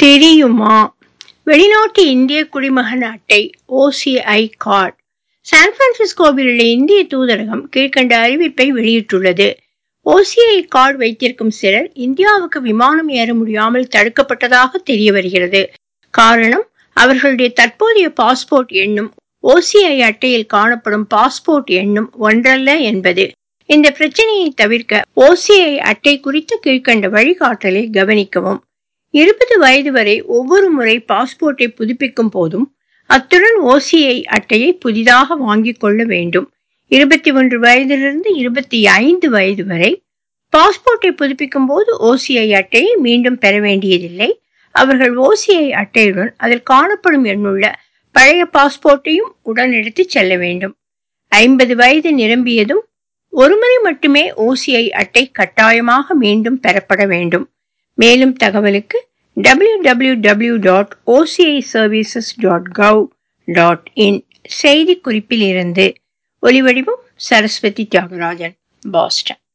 தெரியுமா வெளிநாட்டு இந்திய குடிமகன் அட்டை ஓசிஐ கார்டு சான் பிரான்சிஸ்கோவில் உள்ள இந்திய தூதரகம் கீழ்கண்ட அறிவிப்பை வெளியிட்டுள்ளது ஓசிஐ கார்டு வைத்திருக்கும் சிலர் இந்தியாவுக்கு விமானம் ஏற முடியாமல் தடுக்கப்பட்டதாக தெரிய வருகிறது காரணம் அவர்களுடைய தற்போதைய பாஸ்போர்ட் எண்ணும் ஓசிஐ அட்டையில் காணப்படும் பாஸ்போர்ட் எண்ணும் ஒன்றல்ல என்பது இந்த பிரச்சனையை தவிர்க்க ஓசிஐ அட்டை குறித்த கீழ்கண்ட வழிகாட்டலை கவனிக்கவும் இருபது வயது வரை ஒவ்வொரு முறை பாஸ்போர்ட்டை புதுப்பிக்கும் போதும் அத்துடன் ஓசிஐ அட்டையை புதிதாக வாங்கிக் கொள்ள வேண்டும் இருபத்தி ஒன்று வயதிலிருந்து இருபத்தி ஐந்து வயது வரை பாஸ்போர்ட்டை புதுப்பிக்கும் போது ஓசிஐ அட்டையை மீண்டும் பெற வேண்டியதில்லை அவர்கள் ஓசிஐ அட்டையுடன் அதில் காணப்படும் எண்ணுள்ள பழைய பாஸ்போர்ட்டையும் உடன் எடுத்துச் செல்ல வேண்டும் ஐம்பது வயது நிரம்பியதும் ஒருமுறை மட்டுமே ஓசிஐ அட்டை கட்டாயமாக மீண்டும் பெறப்பட வேண்டும் மேலும் தகவலுக்கு W W W dot O C I services dot gov dot in செய்தி குறிப்பில் இருந்து ஒலிவடிவம் சரஸ்வதி தியாகராஜன் பாஸ்டன்